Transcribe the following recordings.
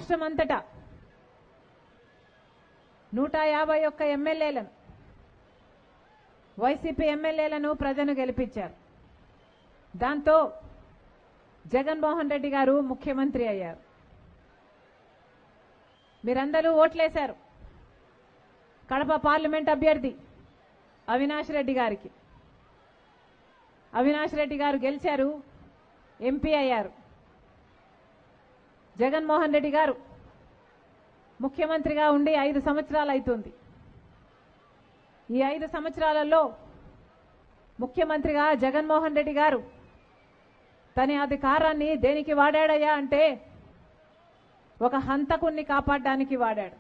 రాష్ట్రం అంతటా నూట యాభై ఒక్క ఎమ్మెల్యేలను వైసీపీ ఎమ్మెల్యేలను ప్రజలు గెలిపించారు దాంతో జగన్మోహన్ రెడ్డి గారు ముఖ్యమంత్రి అయ్యారు మీరందరూ ఓట్లేశారు కడప పార్లమెంట్ అభ్యర్థి అవినాష్ రెడ్డి గారికి అవినాష్ రెడ్డి గారు గెలిచారు ఎంపీ అయ్యారు జగన్మోహన్ రెడ్డి గారు ముఖ్యమంత్రిగా ఉండి ఐదు సంవత్సరాలు అవుతుంది ఈ ఐదు సంవత్సరాలలో ముఖ్యమంత్రిగా జగన్మోహన్ రెడ్డి గారు తన అధికారాన్ని దేనికి వాడాడయ్యా అంటే ఒక హంతకుణ్ణి కాపాడడానికి వాడాడు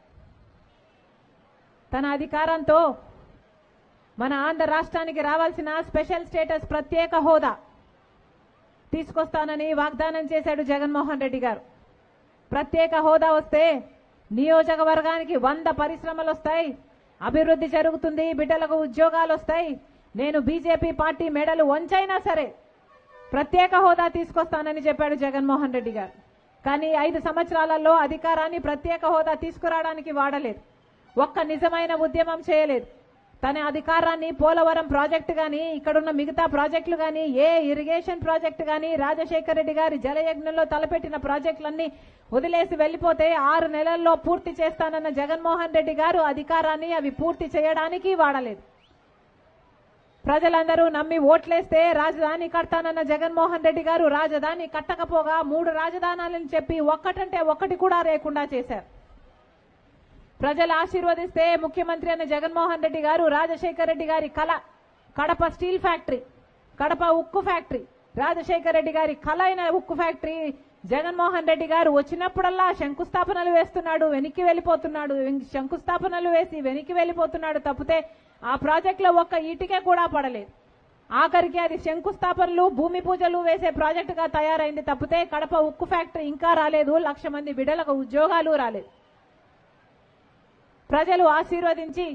తన అధికారంతో మన ఆంధ్ర రాష్ట్రానికి రావాల్సిన స్పెషల్ స్టేటస్ ప్రత్యేక హోదా తీసుకొస్తానని వాగ్దానం చేశాడు జగన్మోహన్ రెడ్డి గారు ప్రత్యేక హోదా వస్తే నియోజకవర్గానికి వంద పరిశ్రమలు వస్తాయి అభివృద్ధి జరుగుతుంది బిడ్డలకు ఉద్యోగాలు వస్తాయి నేను బీజేపీ పార్టీ మెడలు వంచైనా సరే ప్రత్యేక హోదా తీసుకొస్తానని చెప్పాడు జగన్మోహన్ రెడ్డి గారు కానీ ఐదు సంవత్సరాలలో అధికారాన్ని ప్రత్యేక హోదా తీసుకురావడానికి వాడలేదు ఒక్క నిజమైన ఉద్యమం చేయలేదు తన అధికారాన్ని పోలవరం ప్రాజెక్టు గాని ఇక్కడున్న మిగతా ప్రాజెక్టులు గాని ఏ ఇరిగేషన్ ప్రాజెక్టు గాని రాజశేఖర రెడ్డి గారి జలయజ్ఞంలో తలపెట్టిన ప్రాజెక్టులన్నీ వదిలేసి వెళ్లిపోతే ఆరు నెలల్లో పూర్తి చేస్తానన్న జగన్మోహన్ రెడ్డి గారు అధికారాన్ని అవి పూర్తి చేయడానికి వాడలేదు ప్రజలందరూ నమ్మి ఓట్లేస్తే రాజధాని కడతానన్న జగన్మోహన్ రెడ్డి గారు రాజధాని కట్టకపోగా మూడు రాజధానులను చెప్పి ఒక్కటంటే ఒక్కటి కూడా లేకుండా చేశారు ప్రజలు ఆశీర్వదిస్తే ముఖ్యమంత్రి అయిన జగన్మోహన్ రెడ్డి గారు రాజశేఖర రెడ్డి గారి కళ కడప స్టీల్ ఫ్యాక్టరీ కడప ఉక్కు ఫ్యాక్టరీ రాజశేఖర రెడ్డి గారి కళ అయిన ఉక్కు ఫ్యాక్టరీ జగన్మోహన్ రెడ్డి గారు వచ్చినప్పుడల్లా శంకుస్థాపనలు వేస్తున్నాడు వెనక్కి వెళ్ళిపోతున్నాడు వెం- శంకుస్థాపనలు వేసి వెనక్కి వెళ్ళిపోతున్నాడు తప్పితే ఆ ప్రాజెక్టులో ఒక్క ఈటికే కూడా పడలేదు ఆఖరికి అది శంకుస్థాపనలు భూమి పూజలు వేసే ప్రాజెక్టుగా తయారైంది తప్పితే కడప ఉక్కు ఫ్యాక్టరీ ఇంకా రాలేదు లక్ష మంది బిడ్డలకు ఉద్యోగాలు రాలేదు ప్రజలు ఆశీర్వదించి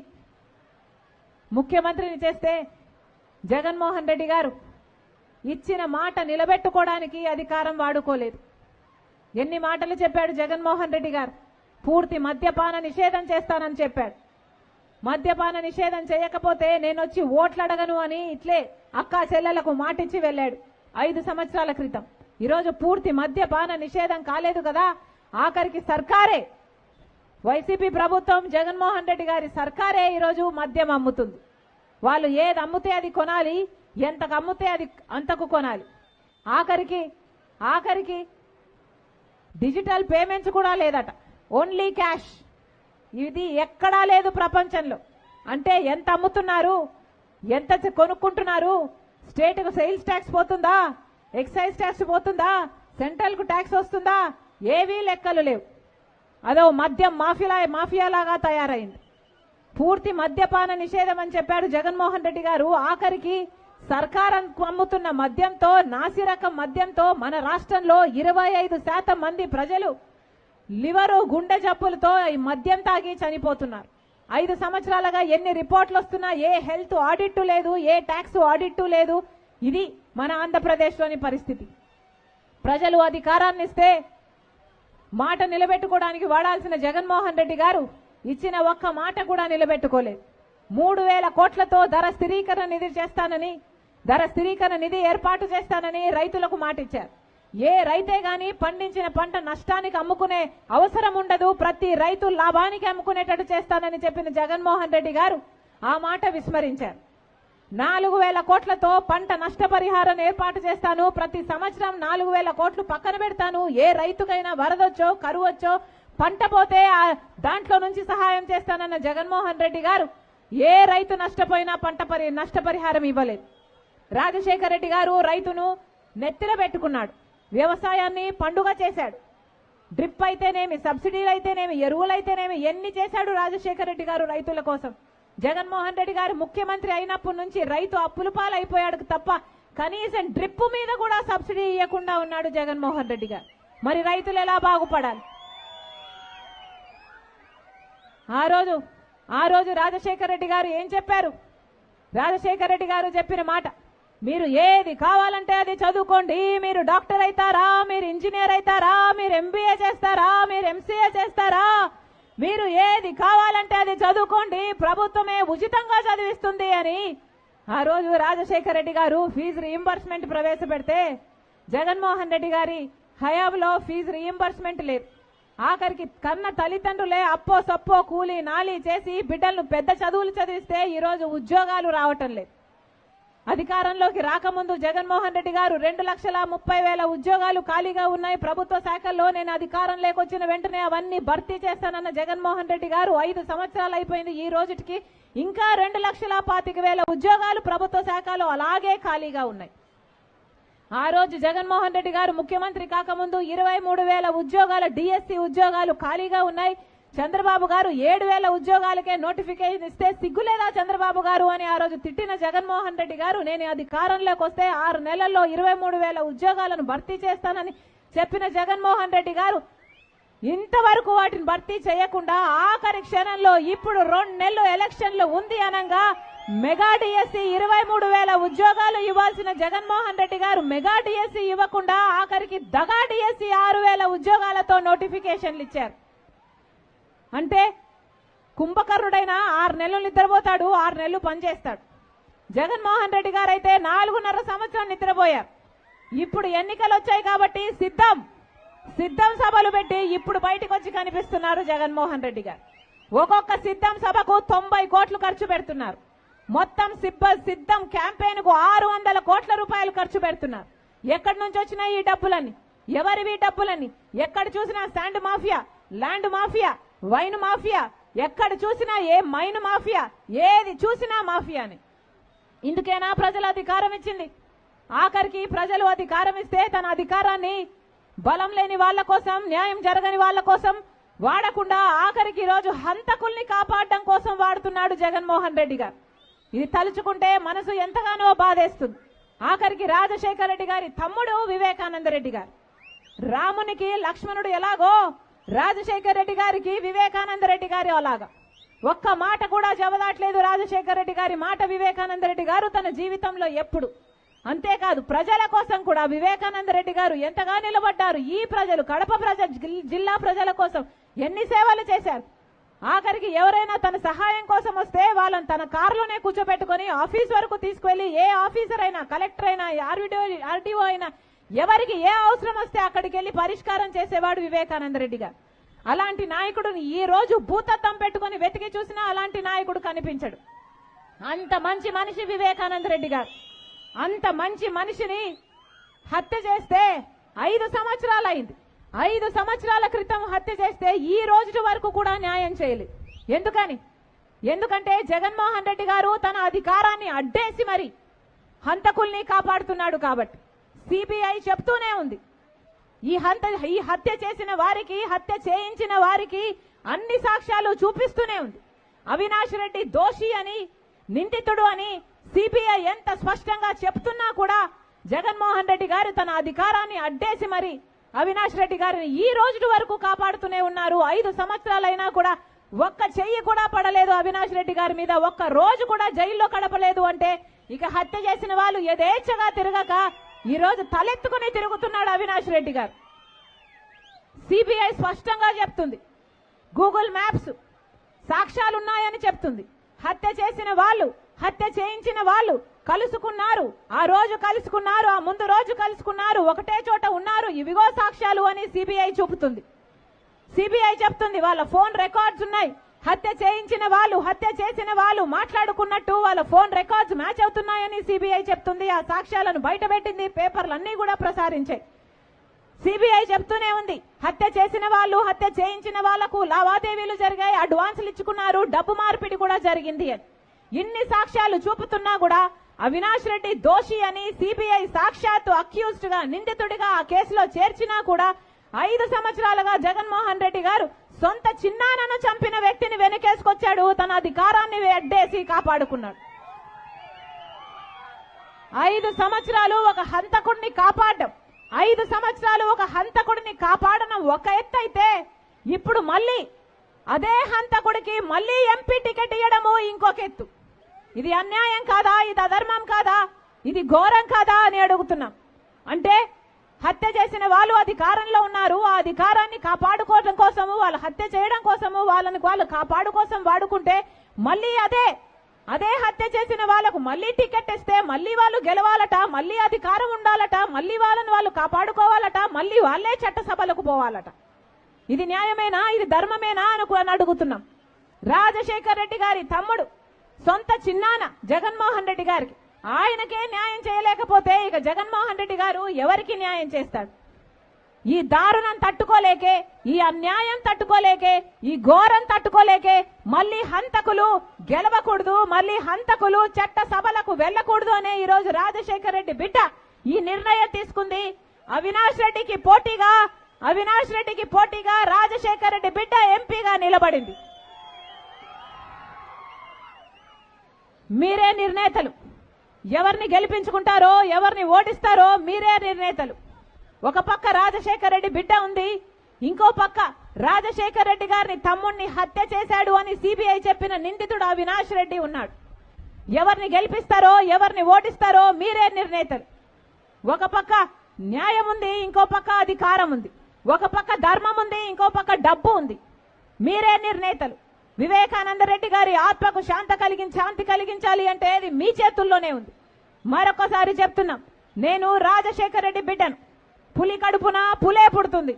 ముఖ్యమంత్రిని చేస్తే జగన్మోహన్ రెడ్డి గారు ఇచ్చిన మాట నిలబెట్టుకోవడానికి అధికారం వాడుకోలేదు ఎన్ని మాటలు చెప్పాడు జగన్మోహన్ రెడ్డి గారు పూర్తి మద్యపాన నిషేధం చేస్తానని చెప్పాడు మద్యపాన నిషేధం చేయకపోతే నేను వచ్చి ఓట్లు అడగను అని ఇట్లే అక్కా చెల్లెలకు మాటిచ్చి వెళ్ళాడు ఐదు సంవత్సరాల క్రితం ఈరోజు పూర్తి మద్యపాన నిషేధం కాలేదు కదా ఆఖరికి సర్కారే వైసీపీ ప్రభుత్వం జగన్మోహన్ రెడ్డి గారి సర్కారే ఈరోజు మద్యం అమ్ముతుంది వాళ్ళు ఏది అమ్ముతే అది కొనాలి ఎంతకు అమ్ముతే అది అంతకు కొనాలి ఆఖరికి ఆఖరికి డిజిటల్ పేమెంట్స్ కూడా లేదట ఓన్లీ క్యాష్ ఇది ఎక్కడా లేదు ప్రపంచంలో అంటే ఎంత అమ్ముతున్నారు ఎంత చ- కొనుక్కుంటున్నారు స్టేట్కు సేల్స్ ట్యాక్స్ పోతుందా ఎక్సైజ్ ట్యాక్స్ పోతుందా సెంట్రల్కు ట్యాక్స్ వస్తుందా ఏవీ లెక్కలు లేవు అదో మద్యం మాఫియా మాఫియాలాగా తయారైంది పూర్తి మద్యపాన నిషేధం అని చెప్పాడు జగన్మోహన్ రెడ్డి గారు ఆఖరికి సర్కారం అమ్ముతున్న మద్యంతో నాసిరకం మద్యంతో మన రాష్ట్రంలో ఇరవై ఐదు శాతం మంది ప్రజలు లివరు గుండె జబ్బులతో ఈ మద్యం తాగి చనిపోతున్నారు ఐదు సంవత్సరాలుగా ఎన్ని రిపోర్ట్లు వస్తున్నా ఏ హెల్త్ ఆడిట్ లేదు ఏ ట్యాక్స్ ఆడిట్ లేదు ఇది మన ఆంధ్రప్రదేశ్లోని పరిస్థితి ప్రజలు అధికారాన్ని ఇస్తే మాట నిలబెట్టుకోవడానికి వాడాల్సిన జగన్మోహన్ రెడ్డి గారు ఇచ్చిన ఒక్క మాట కూడా నిలబెట్టుకోలేదు మూడు వేల కోట్లతో ధర స్థిరీకరణ నిధి చేస్తానని ధర స్థిరీకరణ నిధి ఏర్పాటు చేస్తానని రైతులకు మాట ఇచ్చారు ఏ రైతే గాని పండించిన పంట నష్టానికి అమ్ముకునే అవసరం ఉండదు ప్రతి రైతు లాభానికి అమ్ముకునేటట్టు చేస్తానని చెప్పిన జగన్మోహన్ రెడ్డి గారు ఆ మాట విస్మరించారు నాలుగు వేల కోట్లతో పంట నష్టపరిహారం ఏర్పాటు చేస్తాను ప్రతి సంవత్సరం నాలుగు వేల కోట్లు పక్కన పెడతాను ఏ రైతుకైనా వరదొచ్చో కరువు వచ్చో పంట పోతే ఆ దాంట్లో నుంచి సహాయం చేస్తానన్న జగన్మోహన్ రెడ్డి గారు ఏ రైతు నష్టపోయినా పంట పరి నష్టపరిహారం ఇవ్వలేదు రాజశేఖర రెడ్డి గారు రైతును నెత్తిన పెట్టుకున్నాడు వ్యవసాయాన్ని పండుగ చేశాడు డ్రిప్ అయితేనేమి సబ్సిడీలు అయితేనేమి ఎరువులు అయితేనేమి ఎన్ని చేశాడు రాజశేఖర రెడ్డి గారు రైతుల కోసం జగన్మోహన్ రెడ్డి గారు ముఖ్యమంత్రి అయినప్పటి నుంచి రైతు అప్పుల పాలైపోయాడు తప్ప కనీసం డ్రిప్ మీద కూడా సబ్సిడీ ఇవ్వకుండా ఉన్నాడు జగన్మోహన్ రెడ్డి గారు మరి రైతులు ఎలా బాగుపడాలి ఆ రోజు ఆ రోజు రాజశేఖర రెడ్డి గారు ఏం చెప్పారు రాజశేఖర రెడ్డి గారు చెప్పిన మాట మీరు ఏది కావాలంటే అది చదువుకోండి మీరు డాక్టర్ అవుతారా మీరు ఇంజనీర్ అవుతారా మీరు ఎంబీఏ చేస్తారా మీరు ఎంసీఏ చేస్తారా మీరు ఏది కావాలంటే అది చదువుకోండి ప్రభుత్వమే ఉచితంగా చదివిస్తుంది అని ఆ రోజు రాజశేఖర రెడ్డి గారు ఫీజు రీయింబర్స్మెంట్ ప్రవేశపెడితే జగన్మోహన్ రెడ్డి గారి హయాంలో ఫీజు రీయింబర్స్మెంట్ లేదు ఆఖరికి కన్న తల్లిదండ్రులే అప్పో సప్పో కూలి నాలి చేసి బిడ్డలను పెద్ద చదువులు చదివిస్తే ఈరోజు ఉద్యోగాలు రావటం లేదు అధికారంలోకి రాకముందు జగన్మోహన్ రెడ్డి గారు రెండు లక్షల ముప్పై వేల ఉద్యోగాలు ఖాళీగా ఉన్నాయి ప్రభుత్వ శాఖల్లో నేను అధికారం లేకొచ్చిన వెంటనే అవన్నీ భర్తీ చేస్తానన్న జగన్మోహన్ రెడ్డి గారు ఐదు సంవత్సరాలు అయిపోయింది ఈ రోజుకి ఇంకా రెండు లక్షల పాతిక వేల ఉద్యోగాలు ప్రభుత్వ శాఖలో అలాగే ఖాళీగా ఉన్నాయి ఆ రోజు జగన్మోహన్ రెడ్డి గారు ముఖ్యమంత్రి కాకముందు ఇరవై మూడు వేల ఉద్యోగాల డిఎస్సి ఉద్యోగాలు ఖాళీగా ఉన్నాయి చంద్రబాబు గారు ఏడు వేల ఉద్యోగాలకే నోటిఫికేషన్ ఇస్తే సిగ్గులేదా చంద్రబాబు గారు అని ఆ రోజు తిట్టిన జగన్మోహన్ రెడ్డి గారు నేను అధికారంలోకి వస్తే ఆరు నెలల్లో ఇరవై మూడు వేల ఉద్యోగాలను భర్తీ చేస్తానని చెప్పిన జగన్మోహన్ రెడ్డి గారు ఇంతవరకు వాటిని భర్తీ చేయకుండా ఆఖరి క్షణంలో ఇప్పుడు రెండు నెలలు ఎలక్షన్లు ఉంది అనగా మెగా డిఎస్సి ఇరవై మూడు వేల ఉద్యోగాలు ఇవ్వాల్సిన జగన్మోహన్ రెడ్డి గారు మెగా డిఎస్సి ఇవ్వకుండా ఆఖరికి దగా డిఎస్సి ఆరు వేల ఉద్యోగాలతో నోటిఫికేషన్లు ఇచ్చారు అంటే కుంభకర్ణుడైన ఆరు నెలలు నిద్రపోతాడు ఆరు నెలలు పనిచేస్తాడు జగన్మోహన్ రెడ్డి గారు అయితే నాలుగున్నర సంవత్సరం నిద్రపోయారు ఇప్పుడు ఎన్నికలు వచ్చాయి కాబట్టి సిద్ధం సిద్ధం సభలు పెట్టి ఇప్పుడు బయటకు వచ్చి కనిపిస్తున్నారు జగన్మోహన్ రెడ్డి గారు ఒక్కొక్క సిద్ధం సభకు తొంభై కోట్లు ఖర్చు పెడుతున్నారు మొత్తం సిబ్బ సిద్ధం క్యాంపెయిన్ కు ఆరు వందల కోట్ల రూపాయలు ఖర్చు పెడుతున్నారు ఎక్కడి నుంచి వచ్చినాయి ఈ డబ్బులని ఎవరివి ఈ డబ్బులని ఎక్కడ చూసినా sand mafia land mafia wine mafia ఎక్కడ చూసినా ఏ మైన్ మాఫియా ఏది చూసినా మాఫియాని ఇందుకేనా ప్రజలు అధికారం ఇచ్చింది ఆఖరికి ప్రజలు అధికారం ఇస్తే తన అధికారాన్ని బలం లేని వాళ్ళ కోసం న్యాయం జరగని వాళ్ళ కోసం వాడకుండా ఆఖరికి ఈరోజు హంతకుల్ని కాపాడడం కోసం వాడుతున్నాడు జగన్మోహన్ రెడ్డి గారు ఇది తలుచుకుంటే మనసు ఎంతగానో బాధేస్తుంది ఆఖరికి రాజశేఖర రెడ్డి గారి తమ్ముడు వివేకానంద రెడ్డి గారు రామునికి లక్ష్మణుడు ఎలాగో రాజశేఖర రెడ్డి గారికి వివేకానంద రెడ్డి గారి అలాగా ఒక్క మాట కూడా జవదాట్లేదు రాజశేఖర రెడ్డి గారి మాట వివేకానంద రెడ్డి గారు తన జీవితంలో ఎప్పుడు అంతేకాదు ప్రజల కోసం కూడా వివేకానంద రెడ్డి గారు ఎంతగా నిలబడ్డారు ఈ ప్రజలు కడప ప్రజ జిల్- జిల్లా ప్రజల కోసం ఎన్ని సేవలు చేశారు ఆఖరికి ఎవరైనా తన సహాయం కోసం వస్తే వాళ్ళని తన కారులోనే కూర్చోబెట్టుకొని ఆఫీస్ వరకు తీసుకువెళ్లి ఏ ఆఫీసర్ అయినా కలెక్టర్ అయినా ఆర్డిఓ ఆర్డీఓ అయినా ఎవరికి ఏ అవసరం వస్తే అక్కడికి వెళ్లి పరిష్కారం చేసేవాడు వివేకానంద రెడ్డి గారు అలాంటి నాయకుడిని ఈ రోజు భూతత్వం పెట్టుకొని వెతికి చూసినా అలాంటి నాయకుడు కనిపించడు అంత మంచి మనిషి వివేకానంద రెడ్డి గారు అంత మంచి మనిషిని హత్య చేస్తే ఐదు సంవత్సరాలు అయింది ఐదు సంవత్సరాల క్రితం హత్య చేస్తే ఈ రోజు వరకు కూడా న్యాయం చేయలేదు ఎందుకని ఎందుకంటే జగన్మోహన్ రెడ్డి గారు తన అధికారాన్ని అడ్డేసి మరి హంతకుల్ని కాపాడుతున్నాడు కాబట్టి సిబిఐ చెప్తూనే ఉంది ఈ హంత ఈ హత్య చేసిన వారికి హత్య చేయించిన వారికి అన్ని సాక్ష్యాలు చూపిస్తూనే ఉంది అవినాష్ రెడ్డి దోషి అని నిందితుడు అని సిబిఐ ఎంత స్పష్టంగా చెప్తున్నా కూడా జగన్మోహన్ రెడ్డి గారు తన అధికారాన్ని అడ్డేసి మరి అవినాష్ రెడ్డి గారిని ఈ రోజు వరకు కాపాడుతూనే ఉన్నారు ఐదు సంవత్సరాలైనా కూడా ఒక్క చెయ్యి కూడా పడలేదు అవినాష్ రెడ్డి గారి మీద ఒక్క రోజు కూడా జైల్లో గడపలేదు అంటే ఇక హత్య చేసిన వాళ్ళు యథేచ్ఛగా తిరగక ఈ రోజు తలెత్తుకుని తిరుగుతున్నాడు అవినాష్ రెడ్డి గారు సిబిఐ స్పష్టంగా చెప్తుంది గూగుల్ మ్యాప్స్ సాక్ష్యాలున్నాయని చెప్తుంది హత్య చేసిన వాళ్ళు హత్య చేయించిన వాళ్ళు కలుసుకున్నారు ఆ రోజు కలుసుకున్నారు ఆ ముందు రోజు కలుసుకున్నారు ఒకటే చోట ఉన్నారు ఇవిగో సాక్ష్యాలు అని సిబిఐ చూపుతుంది సిబిఐ చెప్తుంది వాళ్ళ ఫోన్ రికార్డ్స్ ఉన్నాయి హత్య చేయించిన వాళ్ళు హత్య చేసిన వాళ్ళు మాట్లాడుకున్నట్టు వాళ్ళ ఫోన్ రికార్డ్స్ మ్యాచ్ అవుతున్నాయని సిబిఐ చెప్తుంది ఆ సాక్ష్యాలను బయటపెట్టింది పేపర్లు అన్ని కూడా ప్రసారించాయి సిబిఐ చెప్తూనే ఉంది హత్య చేసిన వాళ్ళు హత్య చేయించిన వాళ్లకు లావాదేవీలు జరిగాయి అడ్వాన్సులు ఇచ్చుకున్నారు డబ్బు మార్పిడి కూడా జరిగింది అని ఇన్ని సాక్ష్యాలు చూపుతున్నా కూడా అవినాష్ రెడ్డి దోషి అని సిబిఐ సాక్షాత్తు అక్యూజ్డ్ గా నిందితుడిగా ఆ కేసులో చేర్చినా కూడా ఐదు సంవత్సరాలుగా జగన్మోహన్ రెడ్డి గారు సొంత చిన్నానను చంపిన వ్యక్తిని వెనకేసుకొచ్చాడు తన అధికారాన్ని అడ్డేసి కాపాడుకున్నాడు ఐదు సంవత్సరాలు ఒక హంతకుడిని కాపాడడం ఐదు సంవత్సరాలు ఒక హంతకుడిని కాపాడడం ఒక ఎత్తు అయితే ఇప్పుడు మళ్ళీ అదే హంతకుడికి మళ్ళీ ఎంపీ టికెట్ ఇవ్వడము ఇంకొక ఎత్తు ఇది అన్యాయం కాదా ఇది అధర్మం కాదా ఇది ఘోరం కాదా అని అడుగుతున్నాం అంటే హత్య చేసిన వాళ్ళు అధికారంలో ఉన్నారు ఆ అధికారాన్ని కాపాడుకోవడం కోసము వాళ్ళు హత్య చేయడం కోసము వాళ్ళని వాళ్ళు కాపాడు కోసం వాడుకుంటే మళ్ళీ అదే అదే హత్య చేసిన వాళ్ళకు మళ్ళీ టికెట్ ఇస్తే మళ్ళీ వాళ్ళు గెలవాలట మళ్ళీ అధికారం ఉండాలట మళ్ళీ వాళ్ళని వాళ్ళు కాపాడుకోవాలట మళ్ళీ వాళ్ళే చట్టసభలకు పోవాలట ఇది న్యాయమేనా ఇది ధర్మమేనా అనుకు అని అడుగుతున్నాం రాజశేఖర్ రెడ్డి గారి తమ్ముడు సొంత చిన్నాన జగన్మోహన్ రెడ్డి గారికి ఆయనకే న్యాయం చేయలేకపోతే ఇక జగన్మోహన్ రెడ్డి గారు ఎవరికి న్యాయం చేస్తాడు ఈ దారుణం తట్టుకోలేకే ఈ అన్యాయం తట్టుకోలేకే ఈ ఘోరం తట్టుకోలేకే మళ్ళీ హంతకులు గెలవకూడదు మళ్ళీ హంతకులు చట్ట సభలకు వెళ్ళకూడదు అనే ఈ రోజు రాజశేఖర్ రెడ్డి బిడ్డ ఈ నిర్ణయం తీసుకుంది అవినాష్ రెడ్డికి పోటీగా అవినాష్ రెడ్డికి పోటీగా రాజశేఖర్ రెడ్డి బిడ్డ ఎంపీగా నిలబడింది మీరే నిర్ణేతలు ఎవరిని గెలిపించుకుంటారో ఎవరిని ఓడిస్తారో మీరే నిర్ణేతలు ఒక పక్క రాజశేఖర రెడ్డి బిడ్డ ఉంది ఇంకో పక్క రాజశేఖర రెడ్డి గారిని తమ్ముణ్ణి హత్య చేశాడు అని సిబిఐ చెప్పిన నిందితుడు అవినాష్ రెడ్డి ఉన్నాడు ఎవరిని గెలిపిస్తారో ఎవరిని ఓడిస్తారో మీరే నిర్ణేతలు ఒక పక్క న్యాయం ఉంది ఇంకో పక్క అధికారం ఉంది ఒక పక్క ధర్మం ఉంది ఇంకో పక్క డబ్బు ఉంది మీరే నిర్ణేతలు వివేకానంద రెడ్డి గారి ఆత్మకు శాంత కలిగించి శాంతి కలిగించాలి అంటే అది మీ చేతుల్లోనే ఉంది మరొకసారి చెప్తున్నాం నేను రాజశేఖర రెడ్డి బిడ్డను పులి కడుపున పులే పుడుతుంది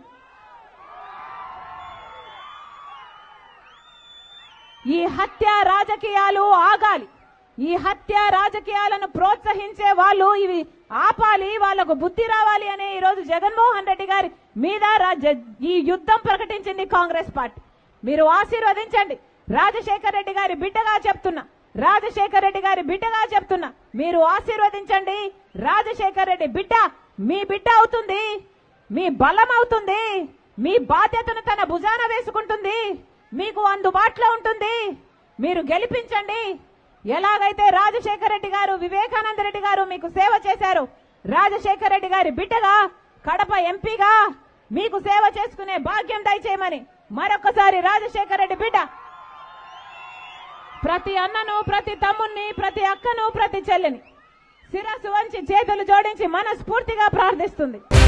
ఈ హత్య రాజకీయాలు ఆగాలి ఈ హత్య రాజకీయాలను ప్రోత్సహించే వాళ్ళు ఇవి ఆపాలి వాళ్లకు బుద్ధి రావాలి అనే ఈ రోజు జగన్మోహన్ రెడ్డి గారి మీద రాజ్య- ఈ యుద్ధం ప్రకటించింది కాంగ్రెస్ పార్టీ మీరు ఆశీర్వదించండి రాజశేఖర్ రెడ్డి గారి బిడ్డగా చెప్తున్నా రాజశేఖర్ రెడ్డి గారి బిడ్డగా చెప్తున్నా మీరు ఆశీర్వదించండి రాజశేఖర్ రెడ్డి బిడ్డ మీ బిడ్డ అవుతుంది మీ బలం అవుతుంది మీ బాధ్యతను తన భుజాన వేసుకుంటుంది మీకు అందుబాటులో ఉంటుంది మీరు గెలిపించండి ఎలాగైతే రాజశేఖర రెడ్డి గారు వివేకానంద రెడ్డి గారు మీకు సేవ చేశారు రాజశేఖర రెడ్డి గారి బిడ్డగా కడప ఎంపీగా మీకు సేవ చేసుకునే భాగ్యం దయచేయమని మరొకసారి రాజశేఖర రెడ్డి బిడ్డ ప్రతి అన్నను ప్రతి తమ్ముణ్ణి ప్రతి అక్కను ప్రతి చెల్లిని శిరస్సు వంచి చేతులు జోడించి మనస్ఫూర్తిగా ప్రార్థిస్తుంది